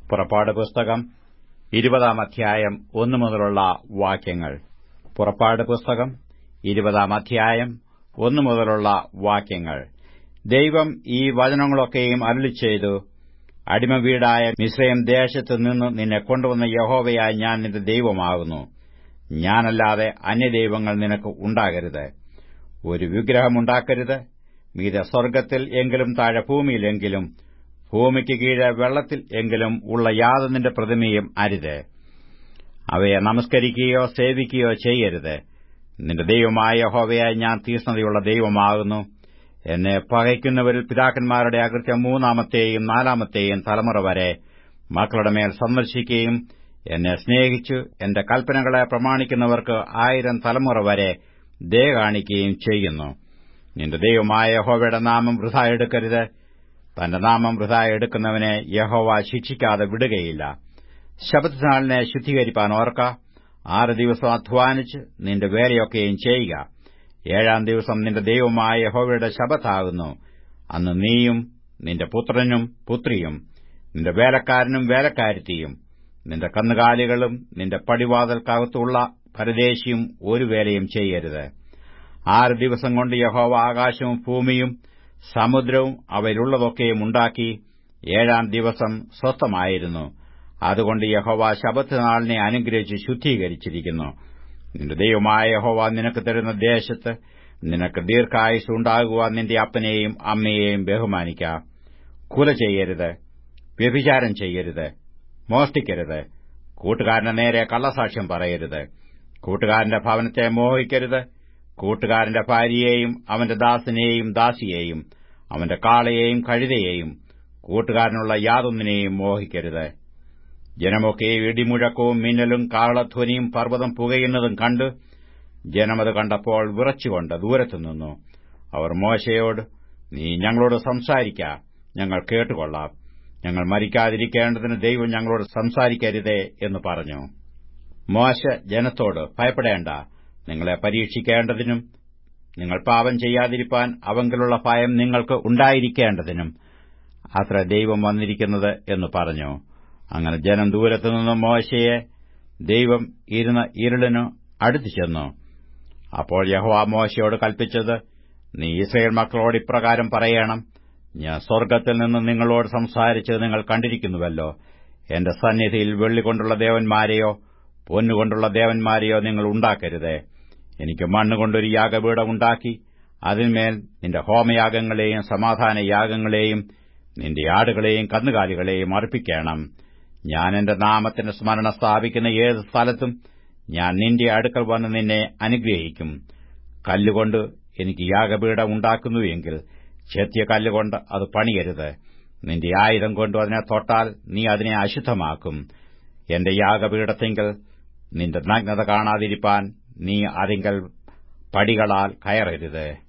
പുറപ്പാട് പുസ്തകം ഇരുപതാം അധ്യായം ഒന്നു മുതലുള്ള വാക്യങ്ങൾ പുറപ്പാട് പുസ്തകം ഇരുപതാം അധ്യായം ഒന്നു മുതലുള്ള വാക്യങ്ങൾ ദൈവം ഈ വചനങ്ങളൊക്കെയും അരുളിച്ചെയ്തു അടിമവീടായ മിശ്രയം ദേശത്തു നിന്ന് നിന്നെ കൊണ്ടുവന്ന യഹോവയായ ഞാൻ നിന്റെ ദൈവമാകുന്നു ഞാനല്ലാതെ അന്യദൈവങ്ങൾ നിനക്ക് ഉണ്ടാകരുത് ഒരു വിഗ്രഹമുണ്ടാക്കരുത് മീതെ സ്വർഗ്ഗത്തിൽ എങ്കിലും താഴെ ഭൂമിയിലെങ്കിലും ഭൂമിക്ക് കീഴെ വെള്ളത്തിൽ എങ്കിലും ഉള്ള യാതൊന്നിന്റെ പ്രതിമയും അരുത് അവയെ നമസ്കരിക്കുകയോ സേവിക്കുകയോ ചെയ്യരുത് നിന്റെ ദൈവമായ യഹോവയായി ഞാൻ തീഷ്ണതയുള്ള ദൈവമാകുന്നു എന്നെ പകയ്ക്കുന്നവരിൽ പിതാക്കന്മാരുടെ അകൃത്യം മൂന്നാമത്തെയും നാലാമത്തെയും തലമുറ വരെ മക്കളുടെ മേൽ സന്ദർശിക്കുകയും എന്നെ സ്നേഹിച്ചു എന്റെ കൽപ്പനകളെ പ്രമാണിക്കുന്നവർക്ക് ആയിരം തലമുറ വരെ ദയ കാണിക്കുകയും ചെയ്യുന്നു നിന്റെ ദൈവമായ യഹോവയുടെ നാമം വൃഥ എടുക്കരുത് തന്റെ നാമം വൃഥ എടുക്കുന്നവനെ യഹോവ ശിക്ഷിക്കാതെ വിടുകയില്ല ശബദനാളിനെ ശുദ്ധീകരിപ്പാൻ ഓർക്ക ആറ് ദിവസം അധ്വാനിച്ച് നിന്റെ വേലയൊക്കെയും ചെയ്യുക ഏഴാം ദിവസം നിന്റെ ദൈവമായ യഹോവയുടെ ശബത്താകുന്നു അന്ന് നീയും നിന്റെ പുത്രനും പുത്രിയും നിന്റെ വേലക്കാരനും വേലക്കാരത്തിയും നിന്റെ കന്നുകാലികളും നിന്റെ പടിവാതൽക്കകത്തുള്ള പരദേശിയും ഒരു വേലയും ചെയ്യരുത് ആറ് ദിവസം കൊണ്ട് യഹോവ ആകാശവും ഭൂമിയും സമുദ്രവും അവയിലുള്ളതൊക്കെയും ഉണ്ടാക്കി ഏഴാം ദിവസം സ്വസ്ഥമായിരുന്നു അതുകൊണ്ട് യഹോവ ശബത്ത് നാളിനെ അനുഗ്രഹിച്ച് ശുദ്ധീകരിച്ചിരിക്കുന്നു നിന്റെ ദൈവമായ യഹോവ നിനക്ക് തരുന്ന ദേശത്ത് നിനക്ക് ദീർഘായുസ് ഉണ്ടാകുവാൻ നിന്റെ അപ്പനെയും അമ്മയെയും ബഹുമാനിക്ക കുല ചെയ്യരുത് വ്യഭിചാരം ചെയ്യരുത് മോഷ്ടിക്കരുത് കൂട്ടുകാരന്റെ നേരെ കള്ളസാക്ഷ്യം പറയരുത് കൂട്ടുകാരന്റെ ഭവനത്തെ മോഹിക്കരുത് കൂട്ടുകാരന്റെ ഭാര്യയെയും അവന്റെ ദാസനെയും ദാസിയെയും അവന്റെ കാളയെയും കഴുതയെയും കൂട്ടുകാരനുള്ള യാതൊന്നിനെയും മോഹിക്കരുത് ജനമൊക്കെ ഇടിമുഴക്കവും മിന്നലും കാളധ്വനിയും പർവ്വതം പുകയുന്നതും കണ്ട് ജനമത് കണ്ടപ്പോൾ വിറച്ചുകൊണ്ട് ദൂരത്തു നിന്നു അവർ മോശയോട് നീ ഞങ്ങളോട് സംസാരിക്ക ഞങ്ങൾ കേട്ടുകൊള്ളാം ഞങ്ങൾ മരിക്കാതിരിക്കേണ്ടതിന് ദൈവം ഞങ്ങളോട് സംസാരിക്കരുതേ എന്ന് പറഞ്ഞു മോശ ജനത്തോട് ഭയപ്പെടേണ്ട നിങ്ങളെ പരീക്ഷിക്കേണ്ടതിനും നിങ്ങൾ പാപം ചെയ്യാതിരിപ്പാൻ അവങ്കിലുള്ള ഭയം നിങ്ങൾക്ക് ഉണ്ടായിരിക്കേണ്ടതിനും അത്ര ദൈവം വന്നിരിക്കുന്നത് എന്ന് പറഞ്ഞു അങ്ങനെ ജനം ദൂരത്തുനിന്ന് മോശയെ ദൈവം ഇരുന്ന ഇരുളിനു അടുത്തു ചെന്നു അപ്പോൾ യഹോവ മോശയോട് കൽപ്പിച്ചത് നീ ഇസ്രയേൽ മക്കളോട് ഇപ്രകാരം പറയണം ഞാൻ സ്വർഗ്ഗത്തിൽ നിന്ന് നിങ്ങളോട് സംസാരിച്ചത് നിങ്ങൾ കണ്ടിരിക്കുന്നുവല്ലോ എന്റെ സന്നിധിയിൽ വെള്ളികൊണ്ടുള്ള ദേവന്മാരെയോ പൊന്നുകൊണ്ടുള്ള ദേവന്മാരെയോ നിങ്ങൾ ഉണ്ടാക്കരുത് എനിക്ക് മണ്ണുകൊണ്ടൊരു യാഗപീഠം ഉണ്ടാക്കി അതിന്മേൽ നിന്റെ ഹോമയാഗങ്ങളെയും സമാധാന യാഗങ്ങളെയും നിന്റെ ആടുകളെയും കന്നുകാലികളെയും അർപ്പിക്കണം ഞാൻ എന്റെ നാമത്തിന്റെ സ്മരണ സ്ഥാപിക്കുന്ന ഏത് സ്ഥലത്തും ഞാൻ നിന്റെ അടുക്കൽ വന്ന് നിന്നെ അനുഗ്രഹിക്കും കല്ലുകൊണ്ട് എനിക്ക് യാഗപീഠം ഉണ്ടാക്കുന്നുവെങ്കിൽ ചെത്തിയ കല്ലുകൊണ്ട് അത് പണിയരുത് നിന്റെ ആയുധം കൊണ്ട് അതിനെ തൊട്ടാൽ നീ അതിനെ അശുദ്ധമാക്കും എന്റെ യാഗപീഠത്തെങ്കിൽ നിന്റെ നഗ്നത കാണാതിരിപ്പാൻ നീ അതിങ്കൽ പടികളാൽ കയറരുത്